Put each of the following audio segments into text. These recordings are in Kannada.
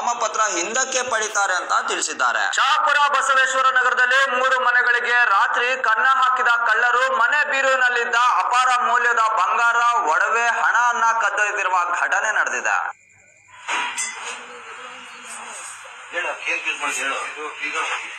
ನಾಮಪತ್ರ ಹಿಂದಕ್ಕೆ ಪಡಿತಾರೆ ಅಂತ ತಿಳಿಸಿದ್ದಾರೆ ಶಹಾಪುರ ಬಸವೇಶ್ವರ ನಗರದಲ್ಲಿ ಮೂರು ಮನೆಗಳಿಗೆ ರಾತ್ರಿ ಕನ್ನ ಹಾಕಿದ ಕಳ್ಳರು ಮನೆ ಬೀರುವಿನಲ್ಲಿದ್ದ ಅಪಾರ ಮೌಲ್ಯದ ಬಂಗಾರ ಒಡವೆ ಹಣವನ್ನ ಕದ್ದೊಯ್ದಿರುವ ಘಟನೆ ನಡೆದಿದೆ ಹೇಳು ಏನ್ ಯೂಸ್ ಮಾಡಿ ಹೇಳು ಇದು ಈಗ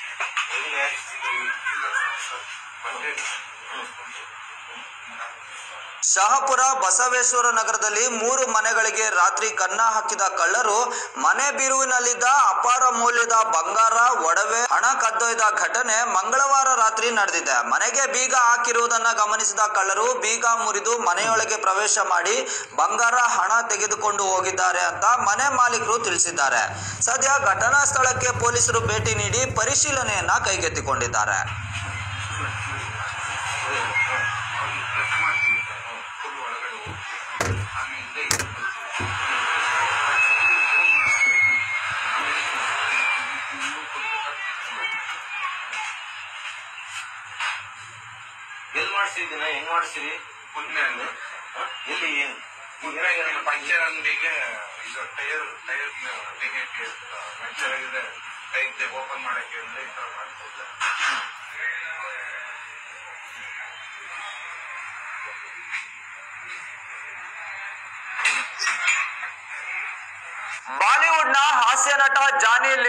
ಶಹಾಪುರ ಬಸವೇಶ್ವರ ನಗರದಲ್ಲಿ ಮೂರು ಮನೆಗಳಿಗೆ ರಾತ್ರಿ ಕನ್ನ ಹಾಕಿದ ಕಳ್ಳರು ಮನೆ ಬೀರುವಿನಲ್ಲಿದ್ದ ಅಪಾರ ಮೌಲ್ಯದ ಬಂಗಾರ ಒಡವೆ ಹಣ ಕದ್ದೊಯ್ದ ಘಟನೆ ಮಂಗಳವಾರ ರಾತ್ರಿ ನಡೆದಿದೆ ಮನೆಗೆ ಬೀಗ ಹಾಕಿರುವುದನ್ನ ಗಮನಿಸಿದ ಕಳ್ಳರು ಬೀಗ ಮುರಿದು ಮನೆಯೊಳಗೆ ಪ್ರವೇಶ ಮಾಡಿ ಬಂಗಾರ ಹಣ ತೆಗೆದುಕೊಂಡು ಹೋಗಿದ್ದಾರೆ ಅಂತ ಮನೆ ಮಾಲೀಕರು ತಿಳಿಸಿದ್ದಾರೆ ಸದ್ಯ ಘಟನಾ ಸ್ಥಳಕ್ಕೆ ಪೊಲೀಸರು ಭೇಟಿ ನೀಡಿ ಪರಿಶೀಲನೆಯನ್ನ ಕೈಗೆತ್ತಿಕೊಂಡಿದ್ದಾರೆ ಫುಲ್ ಒಳಗಡೆ ಹೋಗಿ ಆಮೇಲೆ ಇದು ಎಲ್ಲಿ ಮಾಡಿಸಿದ್ದೀನ ಹೆಂಗ್ ಮಾಡಿಸಿರಿ ಕುಂಟ್ನಲ್ಲಿ ಎಲ್ಲಿ ಏನು ಪಂಚರ್ ಅಂಗಡಿಗೆ ಇದು ಟೈರ್ ಟೈರ್ ತೆಗಿಯಕ್ಕೆ ಪಂಚರ್ ಆಗಿದೆ ಟೈರ್ ಓಪನ್ ಮಾಡಕ್ಕೆ ಅಂತ ಈ ತರ ಮಾಡ್ತಿದ್ದೆ ಬಾಲಿವುಡ್ನ ಹಾಸ್ಯ ನಟ ಜಾನಿ